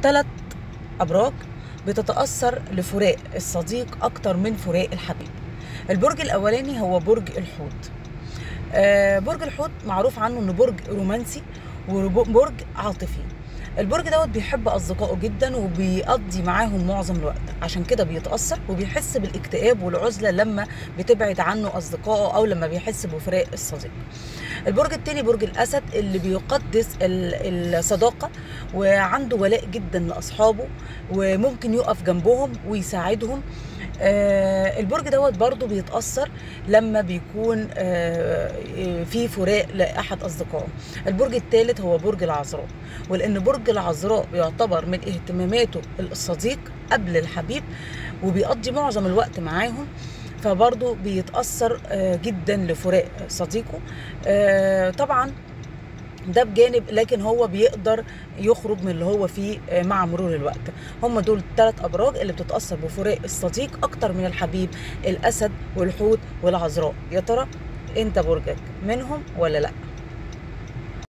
ثلاث ابراج بتتاثر لفراق الصديق اكتر من فراق الحبيب البرج الاولاني هو برج الحوت آه، برج الحوت معروف عنه انه برج رومانسي وبرج عاطفي البرج دوت بيحب اصدقائه جدا وبيقضي معاهم معظم الوقت عشان كده بيتاثر وبيحس بالاكتئاب والعزله لما بتبعد عنه اصدقائه او لما بيحس بفراق الصديق البرج التاني برج الاسد اللي بيقدس ال- الصداقه وعنده ولاء جدا لاصحابه وممكن يقف جنبهم ويساعدهم آه البرج دوت برضو بيتأثر لما بيكون آه في فراق لأحد أصدقائه البرج الثالث هو برج العذراء ولأن برج العذراء يعتبر من اهتماماته الصديق قبل الحبيب وبيقضي معظم الوقت معاهم فبرضه بيتأثر آه جدا لفراق صديقه آه طبعا ده بجانب لكن هو بيقدر يخرج من اللي هو فيه آه، مع مرور الوقت هم دول الثلاث ابراج اللي بتتاثر بفراق الصديق اكتر من الحبيب الاسد والحوت والعذراء يا ترى انت برجك منهم ولا لا